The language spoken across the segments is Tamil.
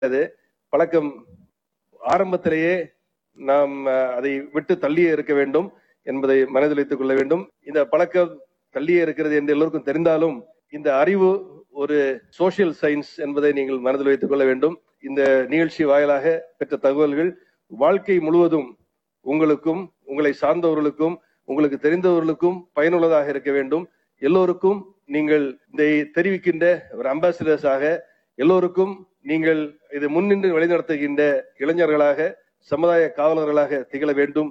அது பழக்கம் ஆரம்பத்திலேயே நாம் அஹ், அதை விட்டு தள்ளியே இருக்க வேண்டும் என்பதை மனதில் வைத்துக் கொள்ள வேண்டும் இந்த பழக்கம் தள்ளியே இருக்கிறது என்று எல்லோருக்கும் தெரிந்தாலும் இந்த அறிவு ஒரு சோசியல் சயின்ஸ் என்பதை நீங்கள் மனதில் வைத்துக் கொள்ள வேண்டும் இந்த நிகழ்ச்சி வாயிலாக பெற்ற தகவல்கள் வாழ்க்கை முழுவதும் உங்களுக்கும் உங்களை சார்ந்தவர்களுக்கும் உங்களுக்கு தெரிந்தவர்களுக்கும் பயனுள்ளதாக இருக்க வேண்டும் எல்லோருக்கும் நீங்கள் இதை தெரிவிக்கின்ற ஒரு அம்பாசிடர்ஸாக எல்லோருக்கும் நீங்கள் இதை முன்னின்று வழிநடத்துகின்ற இளைஞர்களாக சமுதாய காவலர்களாக திகழ வேண்டும்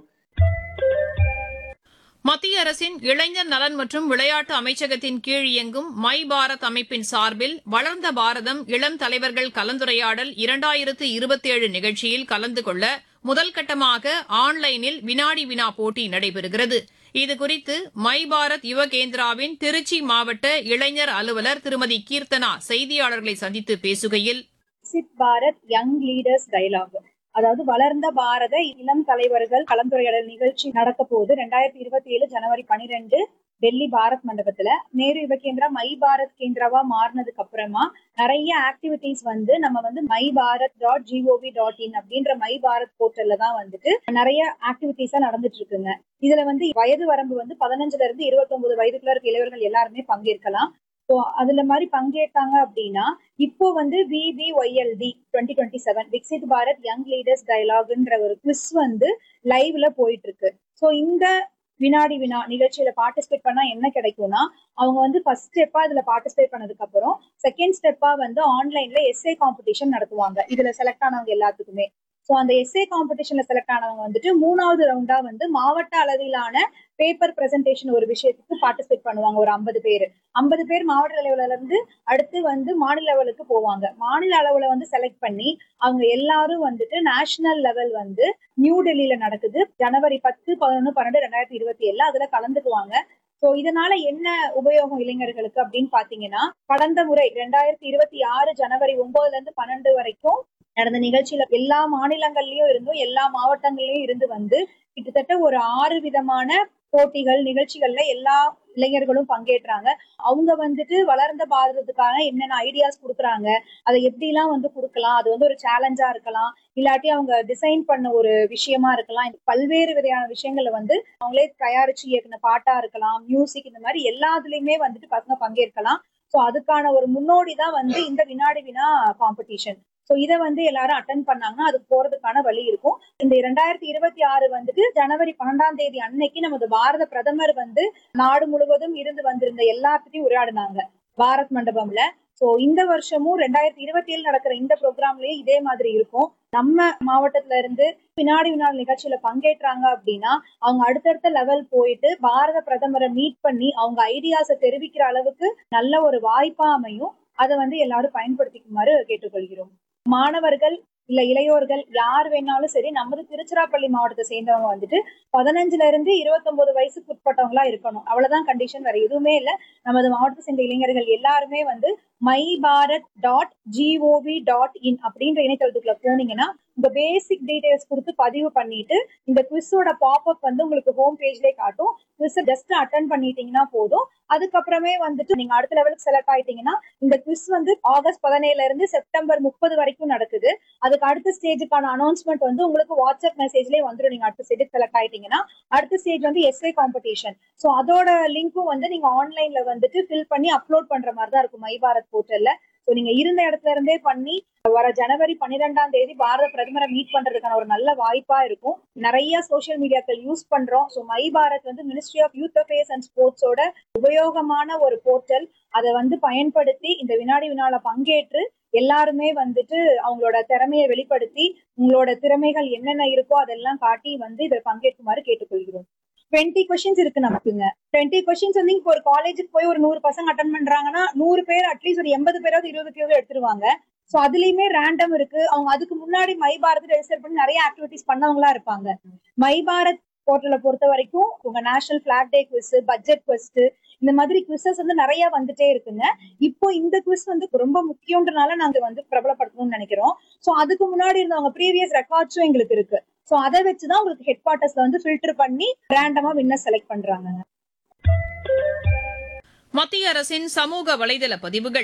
மத்திய அரசின் இளைஞர் நலன் மற்றும் விளையாட்டு அமைச்சகத்தின் கீழ் இயங்கும் மை பாரத் அமைப்பின் சார்பில் வளர்ந்த பாரதம் இளம் தலைவர்கள் கலந்துரையாடல் இரண்டாயிரத்து இருபத்தேழு நிகழ்ச்சியில் கலந்து கொள்ள முதல் கட்டமாக ஆன்லைனில் வினாடி வினா போட்டி நடைபெறுகிறது இதுகுறித்து மை பாரத் யுவ கேந்திராவின் திருச்சி மாவட்ட இளைஞர் அலுவலர் திருமதி கீர்த்தனா செய்தியாளர்களை சந்தித்து பேசுகையில் Viksit Bharat young leaders dialogue அதாவது வளர்ந்த பாரத இளம் தலைவர்கள் கலந்துரையாடல் நிகழ்ச்சி நடக்க போகுது ரெண்டாயிரத்தி இருபத்தி ஏழு ஜனவரி பனிரெண்டு டெல்லி பாரத் மண்டபத்துல நேரு யுவ கேந்திரா மை பாரத் கேந்திராவா மாறினதுக்கு அப்புறமா நிறைய ஆக்டிவிட்டிஸ் வந்து நம்ம வந்து my Bharat dot gov dot in அப்படின்ற மை பாரத் போர்ட்டல்ல தான் வந்துட்டு நிறைய ஆக்டிவிட்டிஸா நடந்துட்டு இருக்குங்க இதுல வந்து வயது வரம்பு வந்து பதினஞ்சுல இருந்து இருபத்தி ஒன்பது வயதுக்குள்ள இருக்க இளைஞர்கள் எல்லாருமே பங்கேற்கலாம் ஸோ அதுல மாதிரி பங்கேற்றாங்க அப்படின்னா இப்போ வந்து VBYLD twenty twenty seven Viksit Bharat young leaders டயலாக்ன்ற ஒரு குவிஸ் வந்து லைவ்ல போயிட்டு இருக்கு ஸோ இந்த வினாடி வினா நிகழ்ச்சியில பார்ட்டிசிபேட் பண்ணா என்ன கிடைக்கும்னா அவங்க வந்து ஃபர்ஸ்ட் ஸ்டெப்பா இதுல பார்ட்டிசிபேட் பண்ணதுக்கு அப்புறம் செகண்ட் ஸ்டெப்பா வந்து ஆன்லைன்ல எஸ்ஏ காம்படிஷன் நடத்துவாங்க இதுல செலக்ட் ஆனவங்க எல்லாத்துக்குமே ஸோ அந்த எஸ்ஏ காம்படிஷன்ல செலக்ட் ஆனவங்க வந்துட்டு மூணாவது ரவுண்டா வந்து மாவட்ட அளவிலான பேப்பர் பிரசன்டேஷன் ஒரு விஷயத்துக்கு பார்ட்டிசிபேட் பண்ணுவாங்க ஒரு ஐம்பது பேர் ஐம்பது பேர் மாவட்ட லெவல்ல இருந்து அடுத்து வந்து மாநில லெவலுக்கு போவாங்க மாநில அளவுல வந்து செலக்ட் பண்ணி அவங்க எல்லாரும் வந்துட்டு நேஷனல் லெவல் வந்து நியூ டெல்லியில நடக்குது ஜனவரி பத்து பதினொன்று பன்னெண்டு ரெண்டாயிரத்தி இருபத்தி ஏழுல அதுல கலந்துக்குவாங்க சோ இதனால என்ன உபயோகம் இளைஞர்களுக்கு அப்படின்னு பாத்தீங்கன்னா கடந்த முறை ரெண்டாயிரத்தி இருபத்தி ஆறு ஜனவரி ஒன்பதுல இருந்து பன்னெண்டு வரைக்கும் நடந்த நிகழ்ச்சியில எல்லா மாநிலங்கள்லயும் இருந்தும் எல்லா மாவட்டங்கள்லயும் இருந்து வந்து கிட்டத்தட்ட ஒரு ஆறு விதமான போட்டிகள் நிகழ்ச்சிகள்ல எல்லா இளைஞர்களும் பங்கேற்றாங்க அவங்க வந்துட்டு வளர்ந்த பாரதத்துக்கான என்னென்ன ஐடியாஸ் கொடுக்குறாங்க அதை எப்படிலாம் வந்து கொடுக்கலாம் அது வந்து ஒரு சேலஞ்சா இருக்கலாம் இல்லாட்டி அவங்க டிசைன் பண்ண ஒரு விஷயமா இருக்கலாம் இந்த பல்வேறு விதையான விஷயங்களை வந்து அவங்களே தயாரிச்சு இயக்குன பாட்டா இருக்கலாம் மியூசிக் இந்த மாதிரி எல்லாத்துலயுமே வந்துட்டு பசங்க பங்கேற்கலாம் ஸோ அதுக்கான ஒரு முன்னோடி தான் வந்து இந்த வினாடி வினா காம்படிஷன் ஸோ இதை வந்து எல்லாரும் அட்டன் பண்ணாங்கன்னா அதுக்கு போறதுக்கான வழி இருக்கும் இந்த இரண்டாயிரத்தி இருபத்தி ஆறு வந்துட்டு ஜனவரி பன்னெண்டாம் தேதி அன்னைக்கு நமது பாரத பிரதமர் வந்து நாடு முழுவதும் இருந்து வந்திருந்த எல்லாத்துட்டையும் உரையாடினாங்க பாரத் மண்டபம்ல சோ இந்த வருஷமும் ரெண்டாயிரத்தி இருபத்தி ஏழு நடக்கிற இந்த ப்ரோக்ராம்லயும் இதே மாதிரி இருக்கும் நம்ம மாவட்டத்துல இருந்து வினாடி வினாடி நிகழ்ச்சியில பங்கேற்றாங்க அப்படின்னா அவங்க அடுத்தடுத்த லெவல் போயிட்டு பாரத பிரதமரை மீட் பண்ணி அவங்க ஐடியாஸை தெரிவிக்கிற அளவுக்கு நல்ல ஒரு வாய்ப்பா அமையும் அதை வந்து எல்லாரும் பயன்படுத்திக்குமாறு கேட்டுக்கொள்கிறோம் மாணவர்கள் இல்ல இளையோர்கள் யார் வேணாலும் சரி நமது திருச்சிராப்பள்ளி மாவட்டத்தை சேர்ந்தவங்க வந்துட்டு பதினஞ்சுல இருந்து இருபத்தொன்பது வயசுக்கு உட்பட்டவங்களா இருக்கணும் அவ்வளவுதான் கண்டிஷன் வேற எதுவுமே இல்ல நமது மாவட்டத்தை சேர்ந்த இளைஞர்கள் எல்லாருமே வந்து my Bharat dot gov dot in அப்படின்ற இணையதளத்துக்குள்ள போனீங்கன்னா உங்க பேசிக் டீடைல்ஸ் கொடுத்து பதிவு பண்ணிட்டு இந்த குவிஸோட பாப்அப் வந்து உங்களுக்கு ஹோம் பேஜ்லயே காட்டும் குவிஸ் ஜஸ்ட் அட்டன் பண்ணிட்டீங்கன்னா போதும் அதுக்கப்புறமே வந்துட்டு நீங்க அடுத்த லெவலுக்கு செலக்ட் ஆயிட்டீங்கன்னா இந்த குவிஸ் வந்து ஆகஸ்ட் பதினேழுல இருந்து செப்டம்பர் முப்பது வரைக்கும் நடக்குது அதுக்கு அடுத்த ஸ்டேஜுக்கான அனௌன்ஸ்மெண்ட் வந்து உங்களுக்கு வாட்ஸ்அப் மெசேஜ்லயே வந்துடும் நீங்க அடுத்த ஸ்டேஜ் செலக்ட் ஆயிட்டீங்கன்னா அடுத்த ஸ்டேஜ் வந்து எஸ்ஏ காம்படிஷன் ஸோ அதோட லிங்க்கும் வந்து நீங்க ஆன்லைன்ல வந்துட்டு ஃபில் பண்ணி அப்லோட் பண்ற மாதிரி தான் இருக்கும் மை பாரத் போர்ட்டல்ல ஸோ நீங்க இருந்த இடத்துல இருந்தே பண்ணி வர ஜனவரி பன்னிரெண்டாம் தேதி பாரத பிரதமரை மீட் பண்றதுக்கான ஒரு நல்ல வாய்ப்பா இருக்கும் நிறைய சோசியல் மீடியாக்கள் யூஸ் பண்றோம் ஸோ மை பாரத் வந்து ministry of youth affairs and ஸ்போர்ட்ஸோட உபயோகமான ஒரு போர்ட்டல் அதை வந்து பயன்படுத்தி இந்த வினாடி வினால பங்கேற்று எல்லாருமே வந்துட்டு அவங்களோட திறமையை வெளிப்படுத்தி உங்களோட திறமைகள் என்னென்ன இருக்கோ அதெல்லாம் காட்டி வந்து இதில் பங்கேற்குமாறு கேட்டுக்கொள்கிறோம் டுவெண்ட்டி கொஸ்டின்ஸ் இருக்கு நமக்குங்க டுவெண்ட்டி கொஸ்டின்ஸ் வந்து இப்போ ஒரு காலேஜுக்கு போய் ஒரு நூறு பசங்க அட்டன் பண்றாங்கன்னா நூறு பேர் அட்லீஸ்ட் ஒரு எண்பது பேராவது இருபது பேராவது எடுத்துருவாங்க ஸோ அதுலயுமே ரேண்டம் இருக்கு அவங்க அதுக்கு முன்னாடி மை பாரத் ரெஜிஸ்டர் பண்ணி நிறைய ஆக்டிவிட்டிஸ் பண்ணவங்களா இருப்பாங்க மை பாரத் போர்ட்டலை பொறுத்த வரைக்கும் உங்க national black day quiz budget quiz இந்த மாதிரி குவிசஸ் வந்து நிறைய வந்துட்டே இருக்குங்க இப்போ இந்த குவிஸ் வந்து ரொம்ப முக்கியன்றனால நாங்க வந்து பிரபலப்படுத்தணும்னு நினைக்கிறோம் ஸோ அதுக்கு முன்னாடி இருந்தவங்க ப்ரீவியஸ் ரெக்கார்ட்ஸும் எங்களுக்கு இருக்கு ஸோ அதை வச்சுதான் உங்களுக்கு ஹெட் குவார்ட்டர்ஸ்ல வந்து ஃபில்டர் பண்ணி ரேண்டமா வின்னர் செலக்ட் பண்றாங்க மத்திய அரசின் சமூக வலைதள பதிவுகள்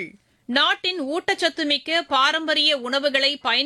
நாட்டின் ஊட்டச்சத்து மிக்க பாரம்பரிய உணவுகளை பயன்